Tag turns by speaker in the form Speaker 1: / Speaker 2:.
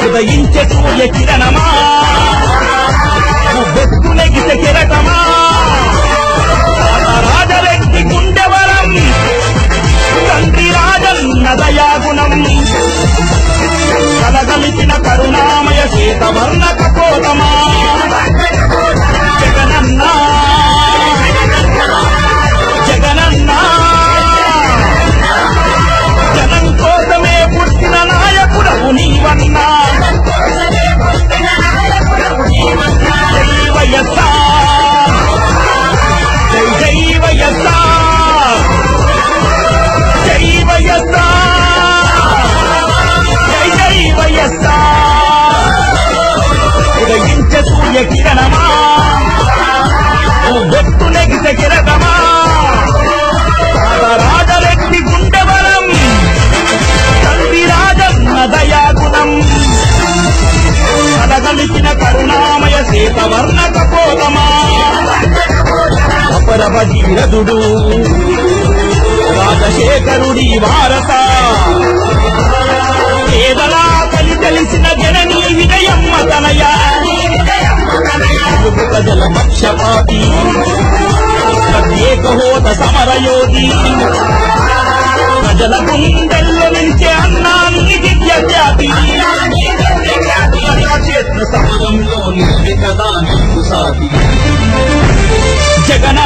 Speaker 1: ఉదయించే సూర్య కిరణమా బెత్తు నెగిసే కిరటమా రాజరెడ్డి గుండెవరం తండ్రి రాజన్న దయాగుణం కలగలిసిన కరుణామయ శ్వేతవర్ణ కపోతమా జగనన్న జగనన్న జనం కోసమే పుట్టిన నాయకుడవు నీవన్నా జై వైఎస్ఆర్ జై జై వైఎస్ఆర్ జై వైఎస్ఆర్ జై జై వైఎస్ఆర్ ఉదయించే సూర్య కిరణమా వెత్తు నెగిసే కిరటమా రాజరెడ్డి గుండెవరం తండ్రి రాజన్న దయాగుణం కలగలిసిన కరుణామయ సీతవర్ణ కపోతమా అపర భగీరథుడు రాజశేఖరుడి భారత పేదలా కలి తెలిసిన జననీ విజయమ్మ తనయ తెలుగు ప్రజల పక్షపాతి ప్రత్యేక హోద సమరయోగి ప్రజల గుండెల్లో నిలిచే అన్నాన్ని దివ్య జాతి ప్రజాక్షేత్ర సమరంలో నిలిపి కదా నీకు సాటి జగన